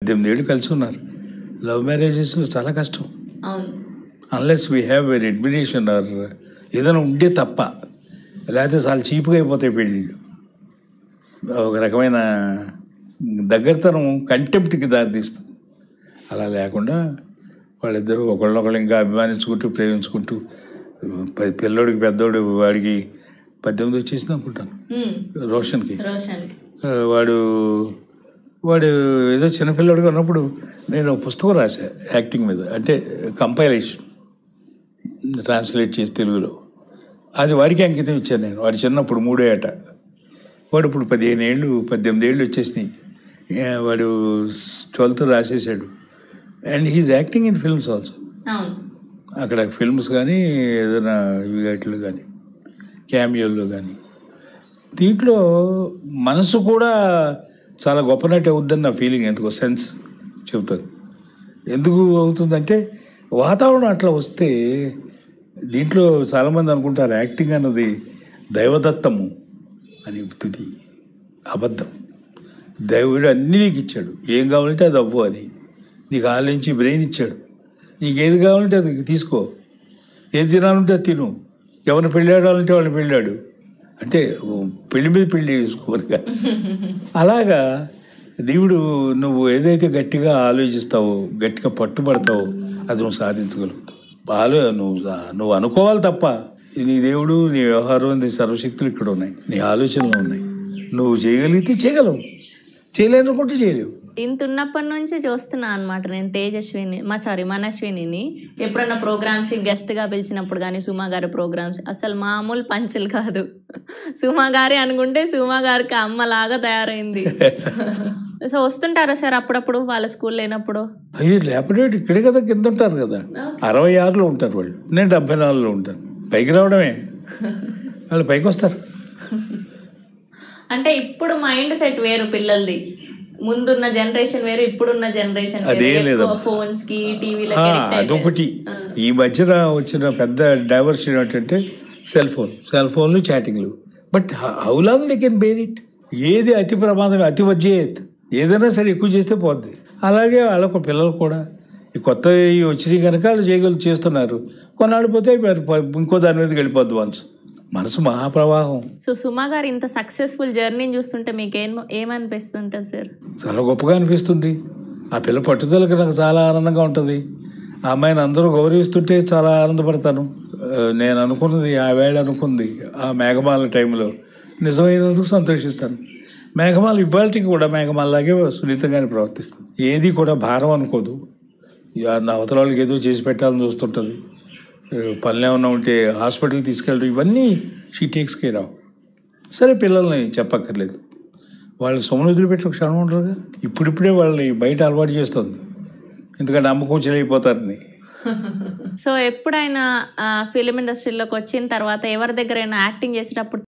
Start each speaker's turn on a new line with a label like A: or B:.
A: పద్దెనిమిది ఏళ్ళు కలిసి ఉన్నారు లవ్ మ్యారేజెస్ చాలా కష్టం
B: అవును
A: unless we have an admiration or ఏదైనా ఉంటే తప్ప లేకపోతే చాలా చీప్గా అయిపోతాయి పెళ్ళిళ్ళు ఒక రకమైన దగ్గరతనం కంటెంప్ట్కి దారితీస్తుంది అలా లేకుండా వాళ్ళిద్దరూ ఒకళ్ళొకళ్ళు ఇంకా అభిమానించుకుంటూ ప్రేమించుకుంటూ ప- పిల్లోడికి పెద్దోడు వాడికి పద్దెనిమిది వచ్చేసింది అనుకుంటాను
B: మ్మ్.
A: రోషన్కి
B: రోషన్కి
A: ఆ, వాడు వాడు ఏదో చిన్నపిల్లడిగా ఉన్నప్పుడు నేను ఒక పుస్తకం రాశా యాక్టింగ్ మీద అంటే కంపైలేషన్ ట్రాన్స్లేట్ చేసి తెలుగులో అది వాడికి అంకితం ఇచ్చాను నేను వాడు చిన్నప్పుడు మూడో ఏట వాడు ఇప్పుడు పదిహేను ఏళ్ళు పద్దెనిమిది ఏళ్ళు వచ్చేసినాయి ఏ, వాడు ట్వెల్త్ రాసేసాడు and he is acting in films also
B: అవును
A: అక్కడ ఫిల్మ్స్ కానీ ఏదైనా ఇవి వాటిలో కానీ క్యామియోల్లో కానీ దీంట్లో మనసు కూడా చాలా గొప్ప నటి అవుద్దని నా ఫీలింగ్ ఎందుకో సెన్స్ చెబుతుంది ఎందుకు అవుతుందంటే వాతావరణం అట్లా వస్తే దీంట్లో చాలామంది అనుకుంటారు యాక్టింగ్ అన్నది దైవదత్తము అని తుది అబద్ధం దేవుడు అన్నీ నీకు ఇచ్చాడు ఏం కావాలంటే అది అవ్వు అని నీకు ఆలోచించి బ్రెయిన్ ఇచ్చాడు నీకు ఏది కావాలంటే అది తీసుకో ఏది తినాలంటే అది తిను ఎవరిని పెళ్ళాడాలంటే వాళ్ళని పెళ్ళాడు అంటే పెళ్లి మీద పెళ్లి చేసుకోవాలి కాదు. అలాగా దేవుడు నువ్వు ఏదైతే గట్టిగా ఆలోచిస్తావో గట్టిగా పట్టుబడతావో అది నువ్వు సాధించగలుగుతావు ఆలో నువ్వు నువ్వు అనుకోవాలి తప్ప ఇది నీ దేవుడు నీ వ్యవహారం నీ సర్వశక్తులు ఇక్కడ ఉన్నాయి నీ ఆలోచనలు ఉన్నాయి నువ్వు చేయగలిగితే చేయగలవు చేయలేనుకుంటే చేయలేవు
B: ఇంత ఉన్నప్పటి నుంచి చూస్తున్నా అనమాట నేను తేజస్విని మా సారీ మనస్విని ఎప్పుడన్నా ప్రోగ్రామ్స్ గెస్ట్గా పిలిచినప్పుడు కానీ సుమా గారి ప్రోగ్రామ్స్ అసలు మామూలు పంచులు కాదు సుమా గారి అనుకుంటే సుమా గారికి అమ్మలాగా తయారైంది సో వస్తుంటారా సార్ అప్పుడప్పుడు వాళ్ళ స్కూల్ లేనప్పుడు
A: అయ్యి లేపడేటి ఇక్కడే కదా కింద ఉంటారు కదా అరవై ఆరులో ఉంటారు వాళ్ళు నేను డెబ్బై నాలుగులో ఉంటాను పైకి రావడమే వాళ్ళు పైకి వస్తారు
B: అంటే ఇప్పుడు మైండ్ సెట్ వేరు పిల్లలది ముందున్న జనరేషన్ వేరు ఇప్పుడున్న జనరేషన్
A: అదేం లేదమ్మా.
B: ఫోన్స్ కి టీవీలో
A: ఆ, అదొకటి ఈ మధ్యన వచ్చిన పెద్ద డైవర్షన్ ఏంటంటే సెల్ ఫోన్ సెల్ ఫోన్లు చాటింగ్లు but how long they can bear it ఏది అతి ప్రమాదం అతి వజ్జేయత్ ఏదైనా సరే ఎక్కువ చేస్తే పోద్ది అలాగే వాళ్ళకు పిల్లలు కూడా ఈ కొత్త ఈ వచ్చినాయి కనుక వాళ్ళు చేయగలు చేస్తున్నారు కొన్నాళ్ళు పోతే మరి ప- ఇంకో దాని మీదకి వెళ్ళిపోద్ది మనసు మనసు మహాప్రవాహం
B: సో సుమా గారు ఇంత సక్సెస్ఫుల్ జర్నీని చూస్తుంటే మీకు ఏం ఏమనిపిస్తుంటుంది సార్
A: చాలా గొప్పగా అనిపిస్తుంది ఆ పిల్ల పట్టుదలకి నాకు చాలా ఆనందంగా ఉంటుంది ఆ అమ్మాయిని అందరూ గౌరవిస్తుంటే చాలా ఆనందపడతాను ఆ, నేను అనుకున్నది ఆ వేళ అనుకుంది ఆ మేఘమాల టైంలో నిజమైనందుకు సంతోషిస్తాను మేఘమాల ఇవాళకి కూడా మేఘమాలలాగే సున్నితంగానే ప్రవర్తిస్తుంది ఏది కూడా భారం అనుకోదు ఇక నా అవతల వాళ్ళకి ఏదో చేసి పెట్టాలని చూస్తుంటుంది ఆ, పనులు ఏమన్నా ఉంటే హాస్పిటల్ తీసుకెళ్ళడం ఇవన్నీ షీ టేక్స్ కేర్ ఆఫ్ సరే పిల్లల్ని చెప్పక్కర్లేదు వాళ్ళు సొమ్మును వదిలిపెట్టి ఒక క్షణం ఉండరుగా ఇప్పుడిప్పుడే వాళ్ళని బయట అలవాటు చేస్తుంది ఎందుకంటే అమ్మకం చెలైపోతారని
B: సో ఎప్పుడైనా ఫిలిం ఇండస్ట్రీలోకి వచ్చిన తర్వాత ఎవరి దగ్గరైనా యాక్టింగ్ చేసేటప్పుడు